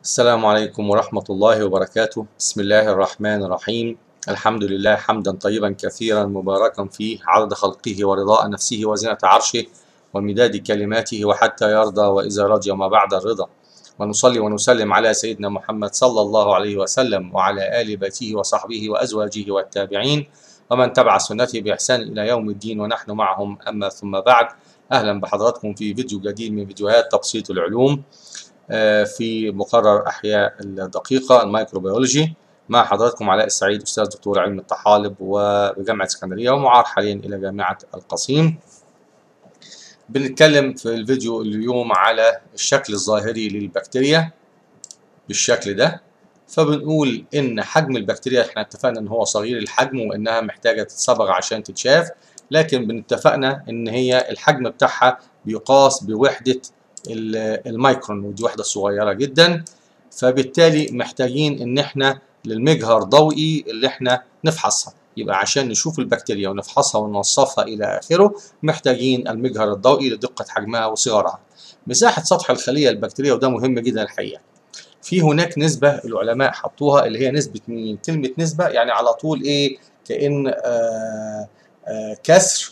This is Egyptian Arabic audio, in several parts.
السلام عليكم ورحمة الله وبركاته بسم الله الرحمن الرحيم الحمد لله حمدا طيبا كثيرا مباركا فيه عدد خلقه ورضاء نفسه وزنة عرشه ومداد كلماته وحتى يرضى وإذا رضي ما بعد الرضا ونصلي ونسلم على سيدنا محمد صلى الله عليه وسلم وعلى آل بيته وصحبه وأزواجه والتابعين ومن تبع سنته بإحسان إلى يوم الدين ونحن معهم أما ثم بعد أهلا بحضراتكم في فيديو جديد من فيديوهات تبسيط العلوم في مقرر أحياء الدقيقة الميكروبيولوجي مع حضراتكم علاء السعيد أستاذ دكتور علم الطحالب وبجامعة اسكندرية ومعار حاليا إلى جامعة القصيم بنتكلم في الفيديو اليوم على الشكل الظاهري للبكتيريا بالشكل ده فبنقول ان حجم البكتيريا احنا اتفقنا ان هو صغير الحجم وانها محتاجه تتصبغ عشان تتشاف لكن بنتفقنا ان هي الحجم بتاعها بيقاس بوحده الميكرون ودي وحده صغيره جدا فبالتالي محتاجين ان احنا للمجهر ضوئي اللي احنا نفحصها يبقى عشان نشوف البكتيريا ونفحصها ونوصفها الى اخره محتاجين المجهر الضوئي لدقه حجمها وصغرها مساحه سطح الخليه البكتيريه وده مهم جدا الحقيقه في هناك نسبة العلماء حطوها اللي هي نسبة مين؟ كلمة نسبة يعني على طول إيه؟ كأن آآ آآ كسر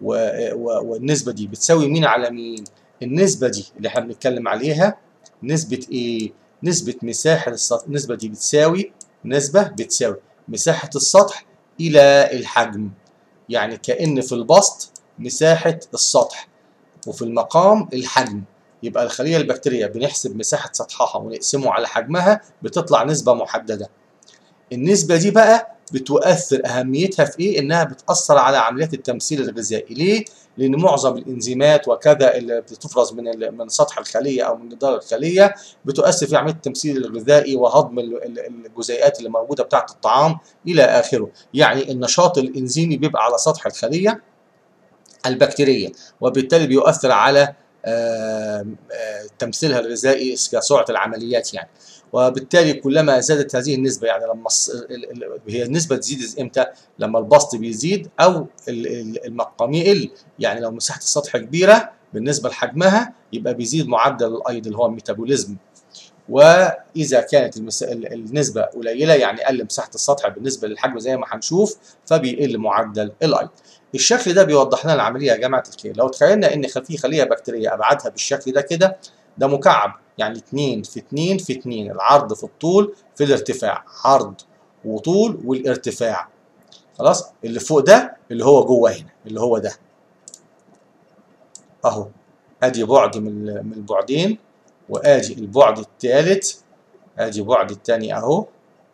والنسبة دي بتساوي مين على مين؟ النسبة دي اللي احنا بنتكلم عليها نسبة إيه؟ نسبة مساحة السطح، النسبة دي بتساوي نسبة بتساوي مساحة السطح إلى الحجم. يعني كأن في البسط مساحة السطح وفي المقام الحجم. يبقى الخلية البكتيرية بنحسب مساحة سطحها ونقسمه على حجمها بتطلع نسبة محددة. النسبة دي بقى بتؤثر أهميتها في إيه؟ إنها بتأثر على عمليات التمثيل الغذائي، ليه؟ لأن معظم الإنزيمات وكذا اللي بتفرز من من سطح الخلية أو من جدار الخلية بتؤثر في عملية التمثيل الغذائي وهضم الجزيئات اللي موجودة بتاعة الطعام إلى آخره، يعني النشاط الإنزيمي بيبقى على سطح الخلية البكتيرية، وبالتالي بيؤثر على آآ آآ تمثيلها الغذائي كسرعة العمليات يعني وبالتالي كلما زادت هذه النسبة يعني لما هي النسبة تزيد امتى؟ لما البسط بيزيد أو المقام يقل يعني لو مساحة السطح كبيرة بالنسبة لحجمها يبقى بيزيد معدل الأيض اللي هو الميتابوليزم وإذا كانت النسبة قليلة يعني قل مساحة السطح بالنسبة للحجم زي ما هنشوف فبيقل معدل الأيض الشكل ده بيوضح لنا العمليه يا جماعه الخير لو تخيلنا ان في خليه بكتيريه ابعادها بالشكل ده كده ده مكعب يعني 2 في 2 في 2 العرض في الطول في الارتفاع عرض وطول والارتفاع خلاص اللي فوق ده اللي هو جوه هنا اللي هو ده اهو ادي بعد من من البعدين وادي البعد الثالث ادي بعد الثاني اهو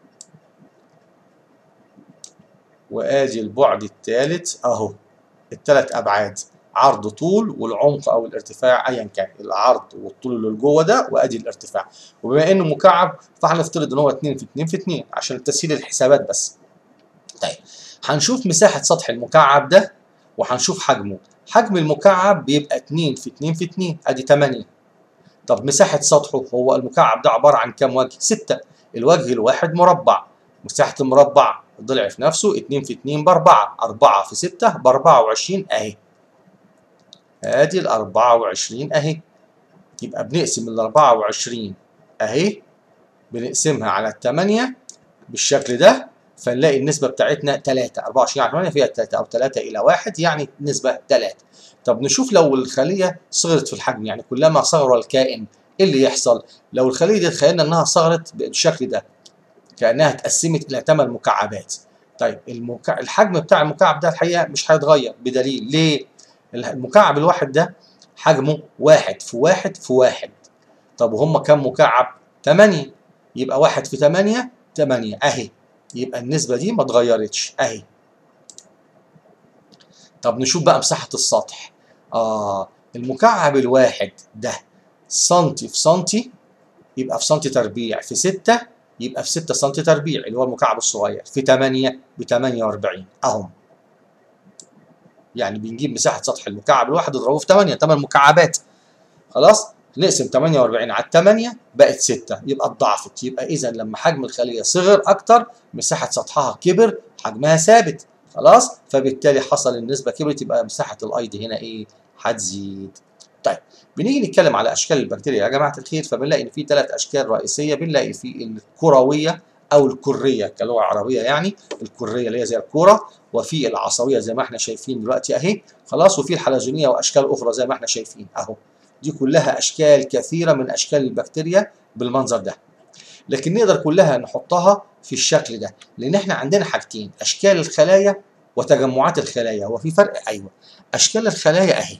وادي البعد الثالث اهو الثلاث ابعاد عرض طول والعمق او الارتفاع ايا كان العرض والطول اللي جوه ده وادي الارتفاع وبما انه مكعب فهنفترض ان هو 2 في 2 في 2 عشان تسهيل الحسابات بس طيب هنشوف مساحه سطح المكعب ده وهنشوف حجمه حجم المكعب بيبقى 2 في 2 في 2 ادي 8 طب مساحه سطحه هو المكعب ده عباره عن كام وجه 6 الوجه الواحد مربع مساحه المربع ضلع في نفسه 2 في 2 ب 4 4 في 6 ب 24 اهي ادي ال 24 اهي يبقى بنقسم ال 24 اهي بنقسمها على ال 8 بالشكل ده فنلاقي النسبة بتاعتنا 3 24 على 8 فيها 3 أو 3 إلى 1 يعني نسبة 3 طب نشوف لو الخلية صغرت في الحجم يعني كلما صغر الكائن إيه اللي يحصل؟ لو الخلية دي تخيلنا إنها صغرت بالشكل ده كانها اتقسمت الى 8 مكعبات طيب المكع... الحجم بتاع المكعب ده الحقيقه مش هيتغير بدليل ليه المكعب الواحد ده حجمه واحد في واحد في واحد طب وهم كام مكعب 8 يبقى واحد في 8 8 اهي يبقى النسبه دي ما اتغيرتش اهي طب نشوف بقى مساحه السطح اه المكعب الواحد ده سنتي في سنتي يبقى في سنتي تربيع في 6 يبقى في 6 سم تربيع اللي هو المكعب الصغير في 8 ب 48 اهم يعني بنجيب مساحه سطح المكعب الواحد نضربه في 8 8 مكعبات خلاص نقسم 48 على 8 بقت 6 يبقى اتضاعفت يبقى اذا لما حجم الخليه صغر اكتر مساحه سطحها كبر حجمها ثابت خلاص فبالتالي حصل النسبه كبرت يبقى مساحه الايض هنا ايه هتزيد طيب بنيجي نتكلم على اشكال البكتيريا يا جماعه الخير فبنلاقي ان في ثلاث اشكال رئيسيه بنلاقي في الكرويه او الكريه كلغه عربيه يعني الكريه اللي هي زي الكوره وفي العصويه زي ما احنا شايفين دلوقتي اهي خلاص وفي الحلزونيه واشكال اخرى زي ما احنا شايفين اهو دي كلها اشكال كثيره من اشكال البكتيريا بالمنظر ده لكن نقدر كلها نحطها في الشكل ده لان احنا عندنا حاجتين اشكال الخلايا وتجمعات الخلايا وفي فرق ايوه اشكال الخلايا اهي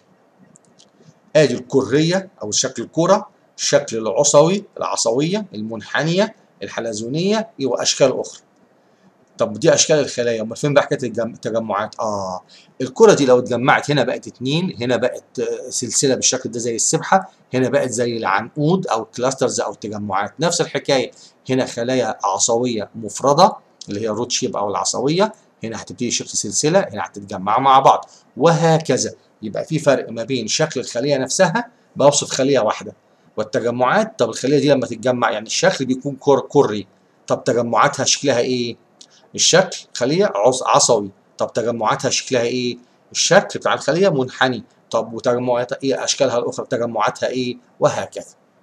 ادي الكريه او شكل الكره الشكل العصوي العصويه المنحنيه الحلزونيه واشكال اخرى طب دي اشكال الخلايا امال فين بقى حكايه التجمعات اه الكره دي لو اتجمعت هنا بقت اتنين هنا بقت سلسله بالشكل ده زي السبحه هنا بقت زي العنقود او الكلاسترز او التجمعات نفس الحكايه هنا خلايا عصويه مفرده اللي هي الروت شيب او العصويه هنا هتبتدي شكل سلسله هنا هتتجمع مع بعض وهكذا يبقى في فرق ما بين شكل الخليه نفسها بوصف خليه واحده والتجمعات طب الخليه دي لما تتجمع يعني الشكل بيكون كر كري طب تجمعاتها شكلها ايه الشكل خليه عصوي طب تجمعاتها شكلها ايه الشكل بتاع الخليه منحني طب وتجمعاتها ايه اشكالها الاخرى تجمعاتها ايه وهكذا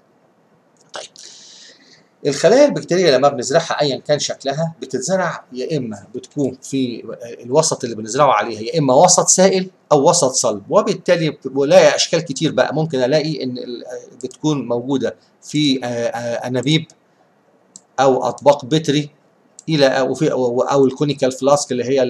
طيب الخلايا البكتيريه لما بنزرعها ايا كان شكلها بتتزرع يا اما بتكون في الوسط اللي بنزرعه عليها يا اما وسط سائل او وسط صلب وبالتالي بلاقي اشكال كتير بقى ممكن الاقي ان بتكون موجوده في انابيب او اطباق بتري الى او في او الكونيكال فلاسك اللي هي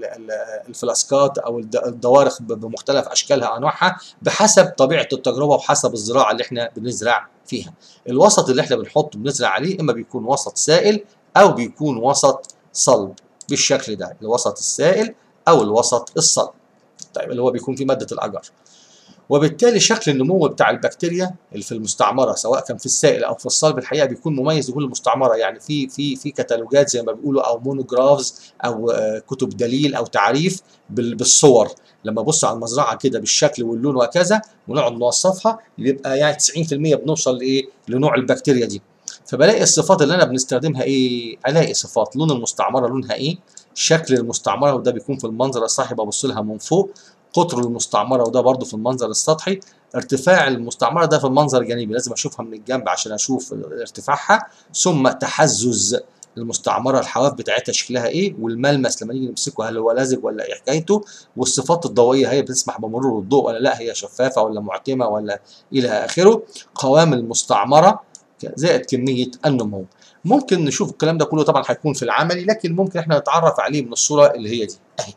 الفلاسكات او الدوارق بمختلف اشكالها وانواعها بحسب طبيعه التجربه وحسب الزراعه اللي احنا بنزرع فيها. الوسط اللي احنا بنحطه بنزرع عليه اما بيكون وسط سائل او بيكون وسط صلب بالشكل ده الوسط السائل او الوسط الصلب. طيب اللي هو بيكون فيه ماده الاجر. وبالتالي شكل النمو بتاع البكتيريا اللي في المستعمره سواء كان في السائل او في الصلب الحقيقه بيكون مميز لكل مستعمره يعني في في في كتالوجات زي ما بيقولوا او مونوجرافز او كتب دليل او تعريف بالصور لما ابص على المزرعه كده بالشكل واللون وكذا ونقعد نوصفها يبقى يعني 90% بنوصل لايه لنوع البكتيريا دي فبلاقي الصفات اللي انا بنستخدمها ايه الاقي صفات لون المستعمره لونها ايه شكل المستعمره وده بيكون في المنظر الصاحي ببص لها من فوق قطر المستعمره وده برضو في المنظر السطحي ارتفاع المستعمره ده في المنظر الجانبي لازم اشوفها من الجنب عشان اشوف ارتفاعها ثم تحزز المستعمره الحواف بتاعتها شكلها ايه والملمس لما نيجي نمسكه هل هو لازق ولا ايه حكايته والصفات الضوئيه هي بتسمح بمرور الضوء ولا لا هي شفافه ولا معتمه ولا الى اخره قوام المستعمره زائد كميه النمو ممكن نشوف الكلام ده كله طبعا هيكون في العملي لكن ممكن احنا نتعرف عليه من الصوره اللي هي دي اهي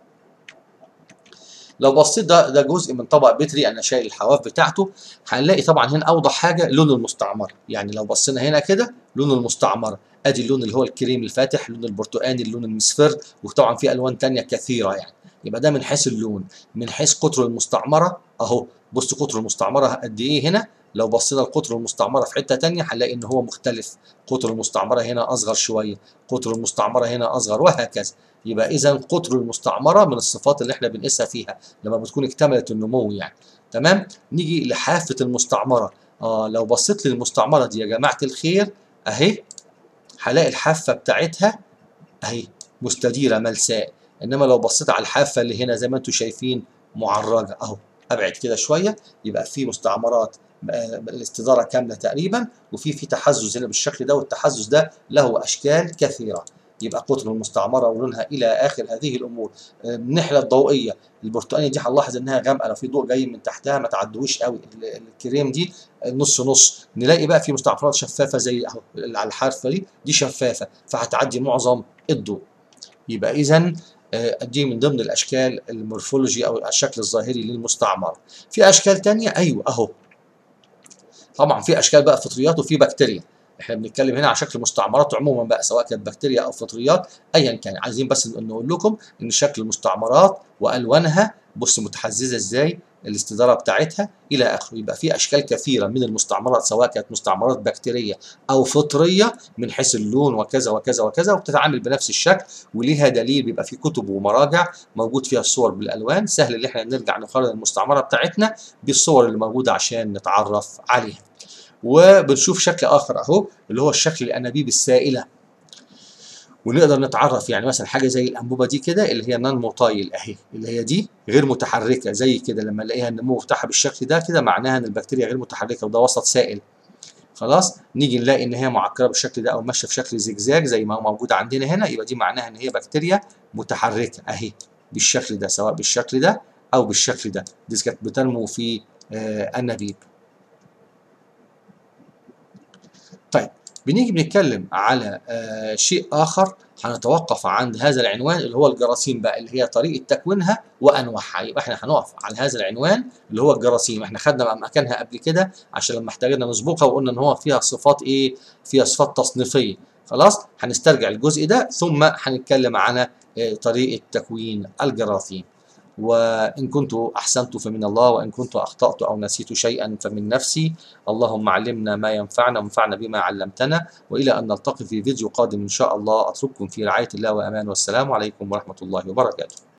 لو بصيت ده ده جزء من طبق بتري انا شايل الحواف بتاعته هنلاقي طبعا هنا اوضح حاجه لون المستعمره يعني لو بصينا هنا كده لون المستعمره ادي اللون اللي هو الكريم الفاتح اللون البرتقاني اللون المصفر وطبعا في الوان ثانيه كثيره يعني يبقى ده من حيث اللون من حيث قطر المستعمره اهو بص قطر المستعمره قد ايه هنا لو بصينا لقطر المستعمره في حته ثانيه هنلاقي ان هو مختلف قطر المستعمره هنا اصغر شويه قطر المستعمره هنا اصغر وهكذا يبقى اذا قطر المستعمره من الصفات اللي احنا بنقيسها فيها لما بتكون اكتملت النمو يعني تمام نيجي لحافه المستعمره اه لو بصيت للمستعمره دي يا جماعه الخير اهي هلاقي الحافه بتاعتها اهي مستديره ملساء انما لو بصيت على الحافه اللي هنا زي ما انتم شايفين معرجه اهو ابعد كده شويه يبقى في مستعمرات الاستداره كامله تقريبا وفي في تحزز هنا بالشكل ده والتحزز ده له اشكال كثيره يبقى قطر المستعمره ولونها الى اخر هذه الامور النحله الضوئيه البرتقاني دي هنلاحظ انها غامقه لو في ضوء جاي من تحتها ما تعدوش قوي الكريم دي نص نص نلاقي بقى في مستعمرات شفافه زي اهو على الحافه دي دي شفافه فهتعدي معظم الضوء يبقى اذا دي من ضمن الاشكال المورفولوجي او الشكل الظاهري للمستعمر في اشكال تانية ايوه اهو طبعا في اشكال بقى فطريات وفي بكتيريا احنا بنتكلم هنا على شكل مستعمرات عموما بقى سواء كانت بكتيريا او فطريات ايا كان عايزين بس نقول لكم ان شكل المستعمرات والوانها بص متحززه ازاي الاستداره بتاعتها الى اخره يبقى في اشكال كثيره من المستعمرات سواء كانت مستعمرات بكتيريه او فطريه من حيث اللون وكذا وكذا وكذا وبتتعامل بنفس الشكل وليها دليل بيبقى في كتب ومراجع موجود فيها الصور بالالوان سهل ان احنا نرجع نقارن المستعمره بتاعتنا بالصور اللي موجوده عشان نتعرف عليها وبنشوف شكل اخر اهو اللي هو الشكل الانابيب السائله ونقدر نتعرف يعني مثلا حاجه زي الانبوبه دي كده اللي هي نان موتايل اهي اللي هي دي غير متحركه زي كده لما نلاقيها النمو بتاعها بالشكل ده كده معناها ان البكتيريا غير متحركه وده وسط سائل خلاص نيجي نلاقي ان هي معكره بالشكل ده او ماشيه في شكل زجزاج زي ما موجود عندنا هنا يبقى دي معناها ان هي بكتيريا متحركه اهي بالشكل ده سواء بالشكل ده او بالشكل ده دي كانت بتنمو في آه انابيب طيب بنيجي بنتكلم على آه شيء اخر هنتوقف عند هذا العنوان اللي هو الجراثيم بقى اللي هي طريقه تكوينها وانواعها يبقى احنا هنقف على هذا العنوان اللي هو الجراثيم احنا خدنا مكانها قبل كده عشان لما احتاجنا نسبقها وقلنا ان هو فيها صفات ايه فيها صفات تصنيفيه خلاص هنسترجع الجزء ده ثم هنتكلم على آه طريقه تكوين الجراثيم وإن كنت أحسنت فمن الله وإن كنت أخطأت أو نسيت شيئا فمن نفسي اللهم علمنا ما ينفعنا وانفعنا بما علمتنا وإلى أن نلتقي في فيديو قادم إن شاء الله أترككم في رعاية الله وأمان والسلام عليكم ورحمة الله وبركاته